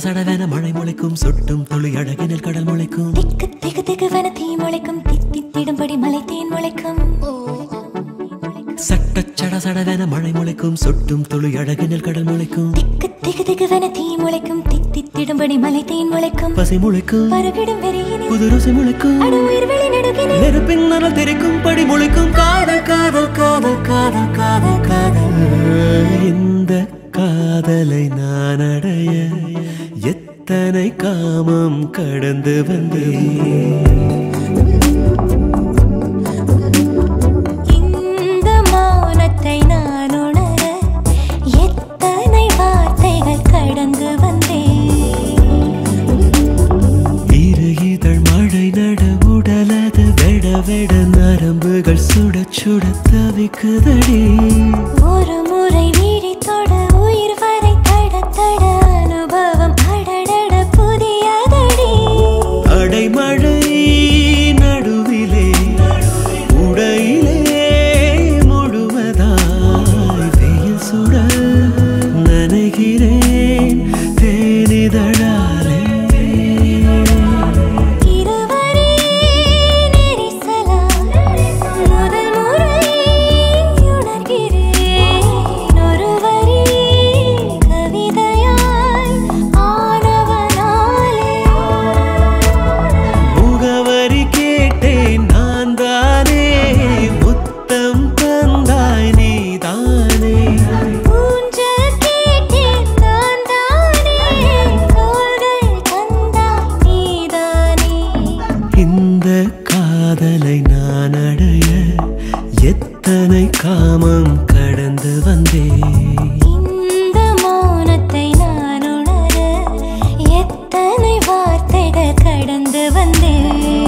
சடவென மழை முளைக்கும் சொட்டும் துளி அழகினில் கடல் முளைக்கும் திக்கு திகு திகுவன தீ முளைக்கும் தித்தித்திடும்படி மலை தேன் முளைக்கும் சட்டச் சட சடவென மழை முளைக்கும் சொட்டும் துளி அழகினில் கடல் முளைக்கும் திக்கு திகு திகுவன தீ முளைக்கும் தித்தித்திடும்படி மலை தேன் முளைக்கும் பசி முளைக்கும் பருகிடும் வெறியினில் புது ருசி முளைக்கும் அடு உயிர் வெளி நடுகினில் நெருப்பின் நரல் தெரிக்கும் படி முளைக்கும் காதல் காதல் காதல் காதல் காதல் காதல் இந்த காதலை நான் அடைய எத்தனை காமம் கடந்து வந்தேன் இந்த மௌனத்தை நான் உணர எத்தனை வார்த்தைகள் கடந்து வந்தேன் இரு இதழ் மழை நட உடலது வெட வெட நரம்புகள் சுட சுட தவிக்குதடி ஒரு முறை வீழி தொட உயிர் வரை தட தட அனுபவம் அடடட புதியதடி அடைமழை நடுவிலே உடையிலே முழுவதாய் வெயில் சுட நனைகிறேன் தேனிதழாலே இருவரே நெரிசலா முதல் முறை உணர்கிறேன் ஒரு வரி கவிதையாய் ஆனவனாலே முகவரி கேட்டேன் நான் தானே முத்தம் தந்தாய் நீதானே ஊஞ்சல் கேட்டேன் நான் தானே தோள்கள் தந்தாய் நீதானே இந்த காதலை நான் அடைய எத்தனை காமம் கடந்து வந்தேன் இந்த மௌனத்தை நான் உணர எத்தனை வார்த்தைகள் கடந்து வந்தேன்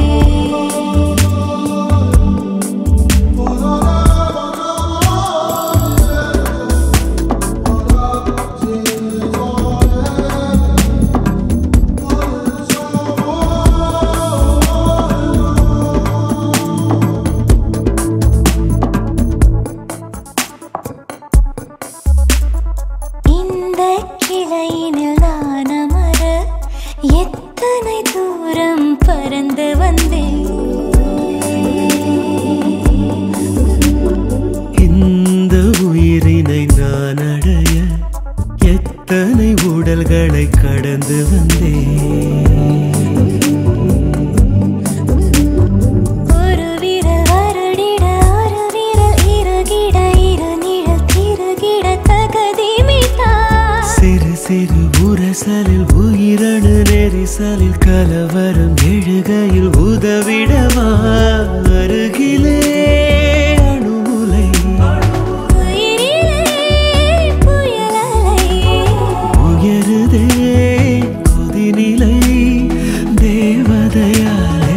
இந்த கிளையினில் நான் அமர எத்தனை தூரம் பறந்து வந்தேன் இந்த உயிரினை நான் அடைய எத்தனை உடல்களை கடந்து வந்தேன் ஒரு விரல் வருடிட ஒரு விரல் இருகிட இரு நிழல் திருகிட தகதி மிதா சிறு சிறு உரசலில் உயிரணு நெரிசலில் கலவரம் எழுகையில் உதவிடவா அருகிலே அணுமுலை உயிரிலே புயலலை உயருதே கொதிநிலை தேவதையாலே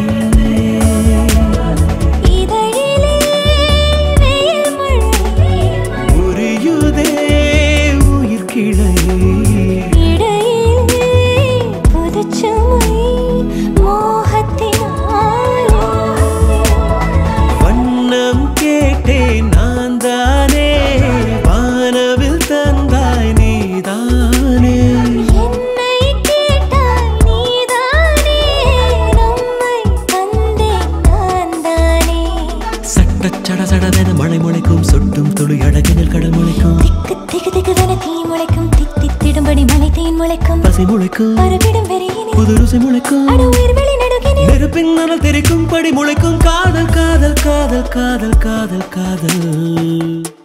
இதழிலே வெயில் மழை உரியுதே உயிர் கிளை இடையிலே புதுச்சுமை மோகத்தினாலே வண்ணம் கேட்டேன் நான் தானே வானவில் தந்தாய் நீதானே என்னை கேட்டாய் நீதானே நம்மை தந்தேன் நான் தானே சட்டச் சட சடவென மழை முளைக்கும் சொட்டும் துளி அழகினில் கடல் முளைக்கும் திக்கு திகு திகுவென தீ முளைக்கும் தித்தித்திடும்படி மலை தேன் முளைக்கும் பசி முளைக்கும் பருகிடும் வெறியினில் புது ருசி முளைக்கும் அடு உயிர் வெளி நடுகினில் நெருப்பின் நரல் தெரிக்கும் படி முளைக்கும் காதல் காதல் காதல் காதல் காதல் காதல்